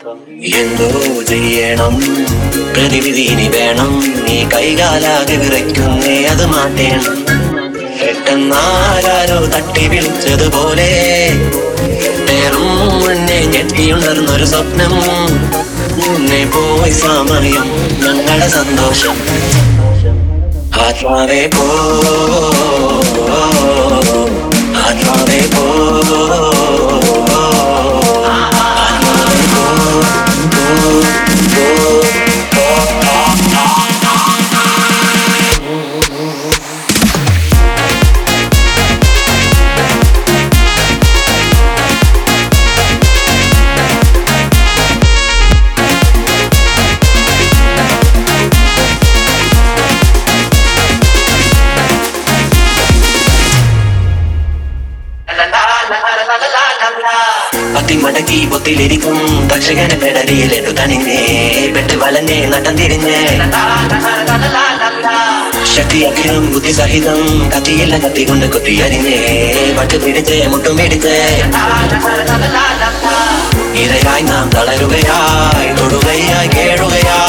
എന്തോ ചെയ്യണം പ്രതിവിധി ഇനി വേണം നീ കൈകാലാകെ വിറയ്ക്കുന്നേ അത് മാറ്റേണം പെട്ടെന്നാരോ തട്ടി വിളിച്ചതുപോലെ നേറും മുന്നേ ഞെട്ടിയുണർന്നൊരു സ്വപ്നം മുന്നേ പോയി സമയം ഞങ്ങളുടെ സന്തോഷം ആത്മാവേ പോ ആത്മാവേ പോ ആത്മാവേ പോ പോ പോ പത്തിമടക്കി പൊത്തിലിരിക്കും പക്ഷകനെ പെടലിയിലിട്ടു തണിഞ്ഞേ പെട്ട് വലഞ്ഞേ നട്ടം തിരിഞ്ഞേ ശക്തി അഖിലം ബുദ്ധി സഹിതം കത്തിയില്ല കത്തി കൊണ്ട് കുത്തി അരിഞ്ഞേ പട്ട് പിടിച്ചേ മുട്ടും പിടിച്ചേ ഇരയായി നാം തളരുകയായി തൊടുകയായി കേടുകയായി